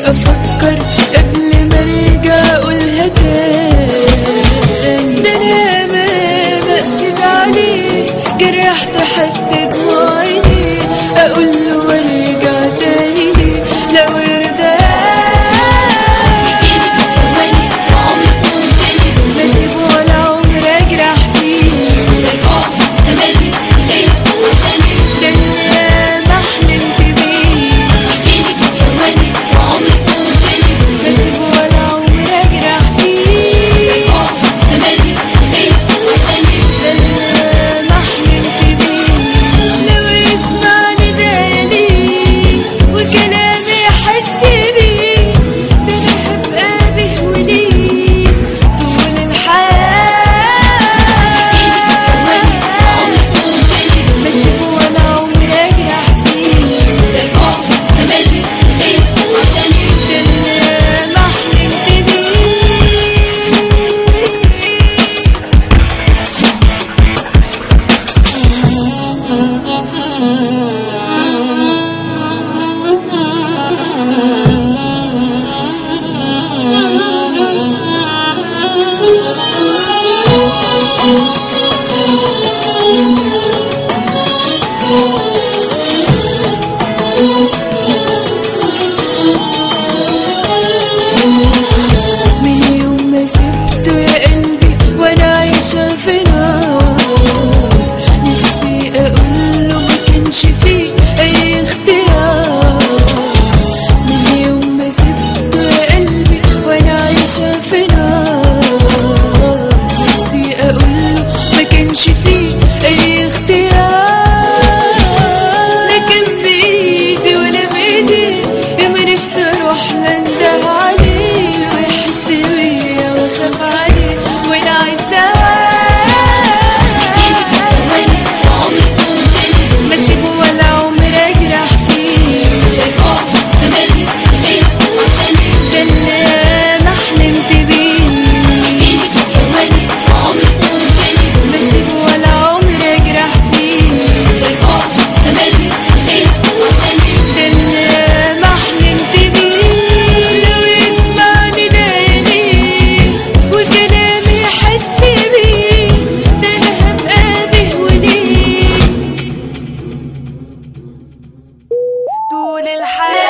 افكر قبل ما ارجع اقولها تاني ده انا ما بقصد عليه جرحت حد دموع عيني اقول له وارجع تاني ليه لو يرضى يجيلي في ثواني وعمرك تاني ما اسيبه ولا عمر اجرح فيه ارجع زماني ليا عشاني ده اللي ما حلمت بيه يجيلي في ثواني وعمرك تاني ما اسيبه ولا عمر اجرح فيه ارجع زماني ليا عشاني ده اللي ما حلمت بيه لو يسمعني دالي وكلامي يحس بيه ده انا هبقى به وليه طول يجيلي في ثواني وعمرك الحياة تاني ما اسيبه ولا عمر اجرح فيه ارجع زماني ليا عشاني ده اللي ما حلمت بيه من يوم ما سبته يا قلبي وانا عايشة في نار نفسي اقوله ما كانش فيه اي اختيار من يوم ما سبته يا قلبي وانا عايشة في نار نفسي اقوله ما كانش فيه اي اختيار لكن بايدي ولا بايدي ياما نفسي اروح لانده عليه ويحس بيا واخاف عليه وانا عايزاه يجيلي في ثواني وعمرك تاني ما اسيبه ولا عمر اجرح فيه ارجع زماني ليا عشاني ده اللي ما حلمت بيه يجيلي في ثواني وعمرك تاني ما اسيبه ولا عمر اجرح فيه ارجع زماني ليا عشاني ده اللي ما حلمت بيه لو يسمعني دايلي وكلامي يحس بيه ده انا هبقى به وليه طول الحياة